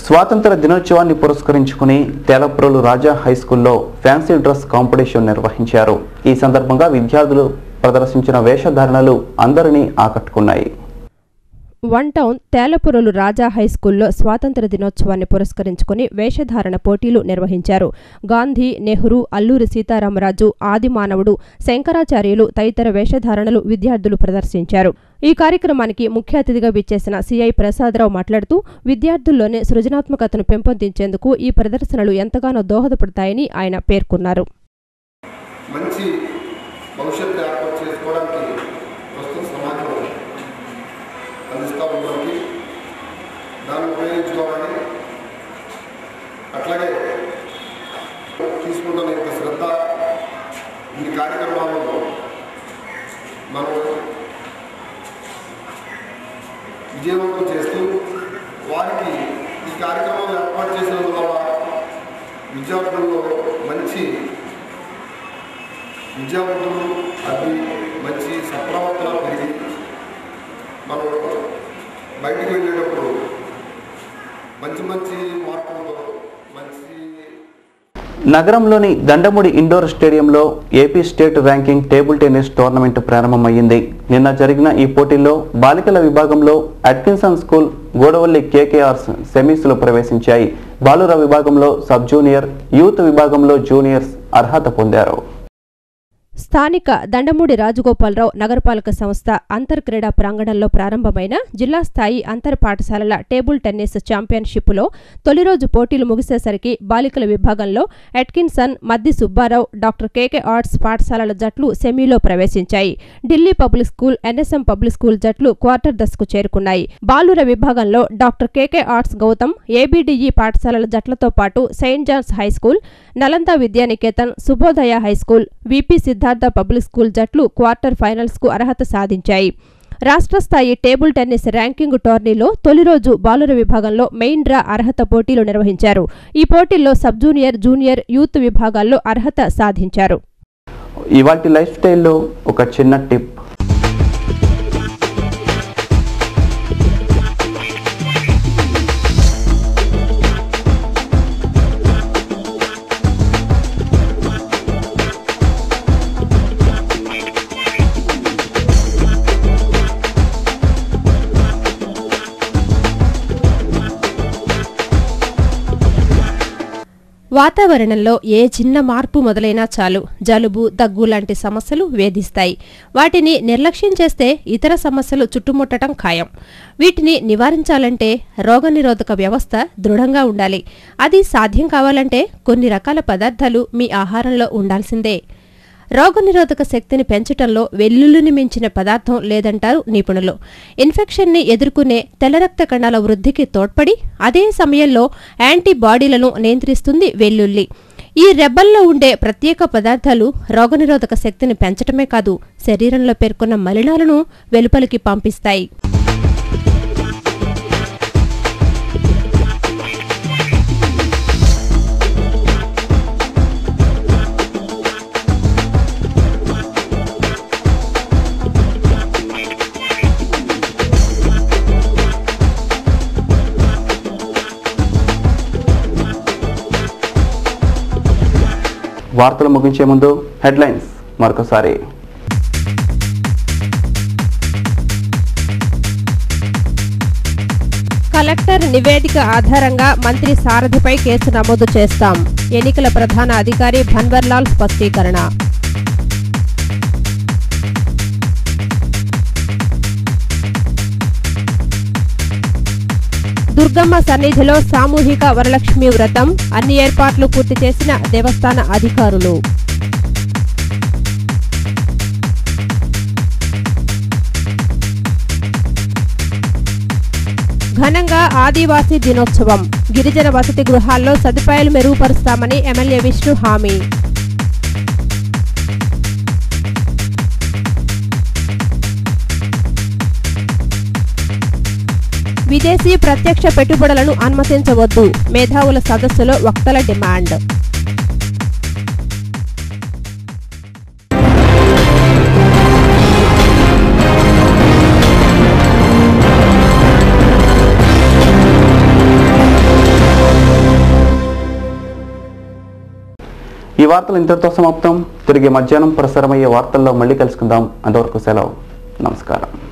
స్వాతంత్ర దినోత్సవాన్ని పురస్కరించుకుని తేలప్రోలు రాజా హై స్కూల్లో ఫ్యాన్సీ డ్రెస్ కాంపిటీషన్ నిర్వహించారు ఈ సందర్భంగా విద్యార్థులు ప్రదర్శించిన వేషధారణలు అందరినీ ఆకట్టుకున్నాయి one town Telaprolu Raja high స్కూల్లో స్వాతంత్ర దినోత్సవాన్ని పురస్కరించుకుని వేషధారణ పోటీలు నిర్వహించారు గాంధీ నెహ్రూ అల్లూరి సీతారామరాజు ఆదిమానవుడు శంకరాచార్యులు తదితర వేషధారణలు విద్యార్థులు ప్రదర్శించారు ఈ కార్యక్రమానికి ముఖ్య అతిథిగా విచ్చేసిన సిఐ ప్రసాదరావు మాట్లాడుతూ విద్యార్థుల్లోనే సృజనాత్మకతను పెంపొందించేందుకు ఈ ప్రదర్శనలు ఎంతగానో దోహదపడతాయని ఆయన పేర్కొన్నారు మంచి భవిష్యత్తు ఏర్పాటు చేసుకోవడానికి ప్రస్తుత సమాజం అందిస్తూ ఉన్నది దాన్ని ఉపయోగించుకోవాలని అట్లాగే తీసుకుంటున్న ఇంత శ్రద్ధ ఇన్ని కార్యక్రమాలలో మనం విజయవంతం చేస్తూ వారికి ఈ కార్యక్రమాలు ఏర్పాటు చేసినందువల్ల విద్యార్థుల్లో మంచి విద్యావంతులు అది మంచి సత్ప్రవర్తన పెరిగి మనం బయటికి వెళ్ళేటప్పుడు మంచి మంచి మార్పులతో మంచి నగరంలోని దండముడి ఇండోర్ స్టేడియంలో AP state ranking table tennis tournament ప్రారంభమైంది నిన్న జరిగిన ఈ పోటీల్లో బాలికల విభాగంలో అట్కిన్సన్ స్కూల్ గోడవల్లి కేకేఆర్స్ సెమీస్లో ప్రవేశించాయి బాలుర విభాగంలో సబ్ జూనియర్ యూత్ విభాగంలో జూనియర్స్ అర్హత పొందారు స్థానిక దండమూడి రాజగోపాలరావు నగరపాలక సంస్థ అంతర్ క్రీడా ప్రాంగణంలో ప్రారంభమైన జిల్లా స్థాయి అంతర్ పాఠశాలల టేబుల్ టెన్నిస్ ఛాంపియన్షిప్లో తొలి రోజు పోటీలు ముగిసేసరికి బాలికల విభాగంలో Atkinson Maddi Subbarao doctor KK arts పాఠశాలల జట్లు సెమీలో ప్రవేశించాయి Delhi public school NSM public school జట్లు క్వార్టర్ దశకు చేరుకున్నాయి బాలుర విభాగంలో doctor KK arts Gautam ABDE పాఠశాలల జట్లతో పాటు saint John's high school Nalanda Vidyaniketan Shubhodaya high school VP Siddhartha public school జట్లు క్వార్టర్ ఫైనల్స్ కు అర్హత సాధించాయి రాష్ట్ర స్థాయి టేబుల్ టెన్నిస్ ర్యాంకింగ్ టోర్నీలో తొలి రోజు బాలుర విభాగంలో మెయిన్ డ్రా అర్హత పోటీలు నిర్వహించారు ఈ పోటీల్లో సబ్ జూనియర్ జూనియర్ యూత్ విభాగాల్లో అర్హత సాధించారు ఇవాటి లైఫ్ స్టైల్లో ఒక చిన్న టిప్ వాతావరణంలో ఏ చిన్న మార్పు మొదలైనా చాలు జలుబు దగ్గు లాంటి సమస్యలు వేధిస్తాయి వాటిని నిర్లక్ష్యం చేస్తే ఇతర సమస్యలు చుట్టుముట్టడం ఖాయం వీటిని నివారించాలంటే రోగనిరోధక వ్యవస్థ దృఢంగా ఉండాలి అది సాధ్యం కావాలంటే కొన్ని రకాల పదార్థాలు మీ ఆహారంలో ఉండాల్సిందే రోగనిరోధక శక్తిని పెంచటంలో వెల్లుల్లిని మించిన పదార్థం లేదంటారు నిపుణులు ఇన్ఫెక్షన్ని ఎదుర్కొనే తెల్ల రక్త కణాల వృద్ధికి తోడ్పడి అదే సమయంలో యాంటీబాడీలను నియంత్రిస్తుంది వెల్లుల్లి ఈ రెబ్బల్లో ఉండే ప్రత్యేక పదార్థాలు రోగనిరోధక శక్తిని పెంచటమే కాదు శరీరంలో పేర్కొన్న మలినాలను వెలుపలికి పంపిస్తాయి వార్తలు ముగించే ముందు హెడ్లైన్స్ మరొకసారి కలెక్టర్ నివేదిక ఆధారంగా మంత్రి సారథిపై కేసు నమోదు చేస్తాం ఎన్నికల ప్రధాన అధికారి భన్వర్లాల్ స్పష్టీకరణ దుర్గమ్మ సన్నిధిలో సామూహిక వరలక్ష్మి వ్రతం అన్ని ఏర్పాట్లు పూర్తి చేసిన దేవస్థాన అధికారులు ఘనంగా ఆదివాసీ దినోత్సవం గిరిజన వసతి గృహాల్లో సదుపాయాలు మెరుగుపరుస్తామని ఎమ్మెల్యే విష్ణు హామీ విదేశీ ప్రత్యక్ష పెట్టుబడులను అనుమతించవద్దు మేధావుల సదస్సులో వక్తల డిమాండ్ వార్తలు ఇంతటితో సమాప్తం తిరిగి మధ్యాహ్నం ప్రసారమయ్యే వార్తల్లో మళ్ళీ కలుసుకుందాం అంతవరకు సెలవు నమస్కారం